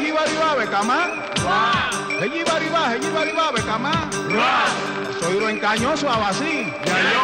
Allí va arriba, becama. Allí va arriba, allí va arriba, becama. Soy lo encañoso, abasí. Ya yo.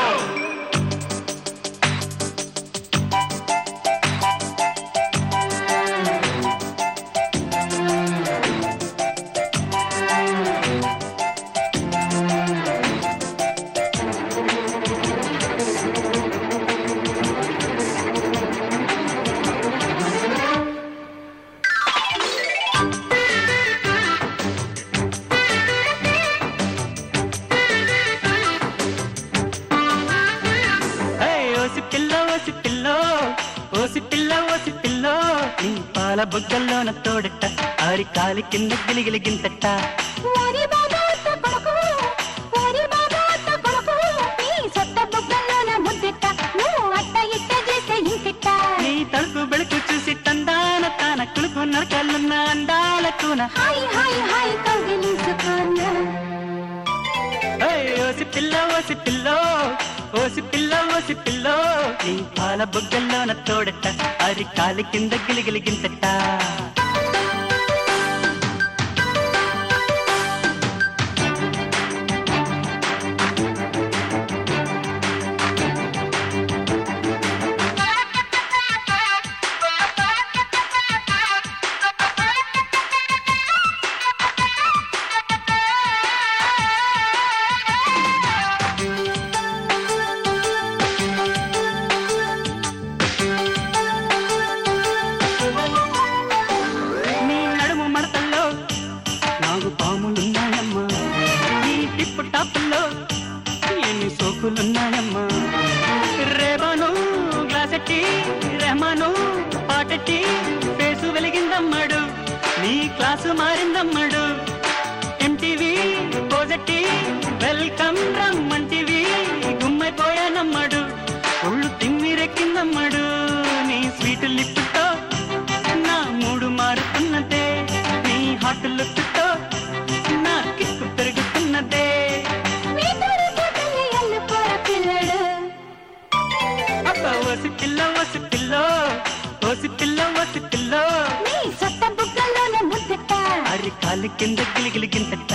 ఏయ్, ఓసి పిల్ల ఓసి పిల్లో ఓసి పిల్ల ఓసి పిల్లో నీ పాల బుగ్గల్లోన తోడట ఆరి కాలి కింద గిలిగిలిగింతట ఓరి బాబా అత్త కొడుకు, ఓరి బాబా అత్త కొడుకు, నీ సొట్ట బుగ్గల్లోన ముద్దిట్ట, నువ్వు అట్ట ఇట్ట చేస్తే ఇంకిట్ట. నీ తలుపు బెళుకు చూసి తందాన తాన కులుకు నరకలున్న అందాల కూన హాయ్ హాయ్ హాయ్ కౌగిలించుకోనా. ఏయ్, ఓసి పిల్ల ఓసి పిల్లో ఓసి పిల్ల ఓసి పిల్లో నీ పాల బుగ్గల్లోన తోడట ఆరి కాలి కింద గిలిగిలిగింతట నీ నడుము మడతల్లో నాగు పాములున్నాయమ్మా నీ టిప్పు టాపుల్లో ఎన్ని సోకులున్నాయమ్మా రేబాను గ్లాసెట్టి రెహమాను పాటెట్టి ఫేసు వెలిగిందమ్మడు నీ క్లాసు మారిందమ్మడు ఎంటీవీ పోజెట్టి వెల్కమ్ రమ్మంటివి గుమ్మైపోయానమ్మడు ఒళ్ళు తిమ్మిరెక్కిందమ్మడు నీ స్వీట్ లిప్పుతో నా మూడు మారుతున్నదే నీ హాట్ లుక్తో నా కిక్కు పెరుగుతున్నదే నీ తోడుకు తల్లి అల్లుకోర పిల్లడు. అబ్బా ఓసి పిల్ల ఓసి పిల్ల ఓసి పిల్ల ఓసి పిల్ల నీ సొట్ట బుగ్గల్లోన ముద్దిట్ట. అరి కాలి కింద గిలిగిలిగింతట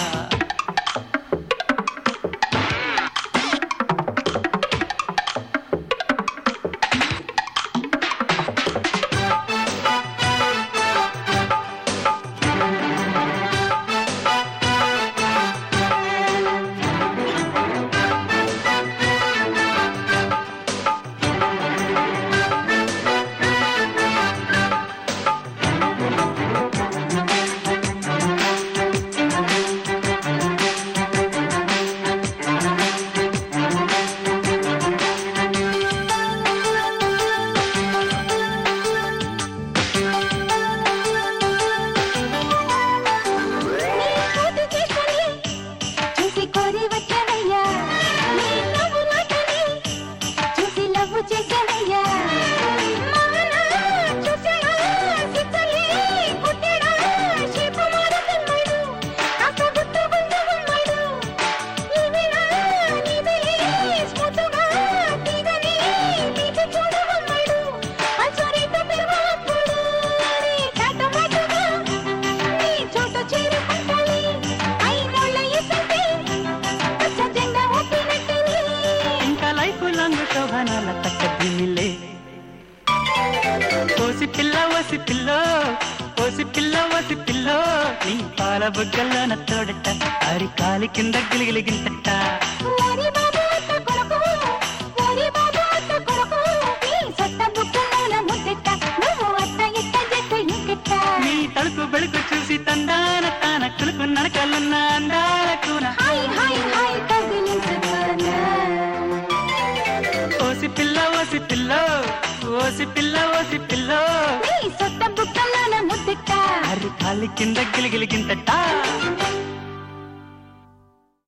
నీ కూతు చేష్టని చూసి కోరి వచ్చావయ్యా. నీ నవ్వులాటని చూసి లవ్వు చేశావయ్యా. మాన చూసాడా సిద్ధలి కొట్టాడా శిపు మారుతున్నాడు. కాస్త గుట్టు గుంజుకున్నాడు. ఈ వేళ నీదిలి స్మూతుగా తీగని తీసి చూడమన్నాడు. అల్సరేత పిలవప్పుడు నీ చాటమాటుగా నీ చోట చేరుకుంటాలి. ఐనోళ్ళ ఇసంటే పచ్చ జెండా ఊపినట్టుని. ఇంకా లైఫ్ లాంగ్ శోభనాల తక్కదిమిలే ఓసి పిల్ల ఓసి పిల్ల ఓసి పిల్ల ఓసి పిల్ల నీ పాల బుగ్గల్లోన తోడట అరి కాలి కింద గిలిగిలిగింతట ఓరి బాబు అత్త కొడుకు, ఓరి బాబు అత్త కొడుకు, నీ సొట్ట బుగ్గల్లోన ముద్దిట్ట, నువ్వు అట్ట ఇట్ట చేస్తే ఇంకిట్ట. నీ తలుపు బెళుకు చూసి తందాన తాన కులుకు నడకలున్న అందాల కూన హాయ్ హాయ్ హాయ్ కౌగిలించుకోనా. ఓసి పిల్ల ఓసి పిల్ల ఓసి పిల్ల ఓసి పిల్ల నీ సొట్ట బుగ్గల్లోన ముద్దిట్ట అరి కాలి కింద గిలిగిలిగింతట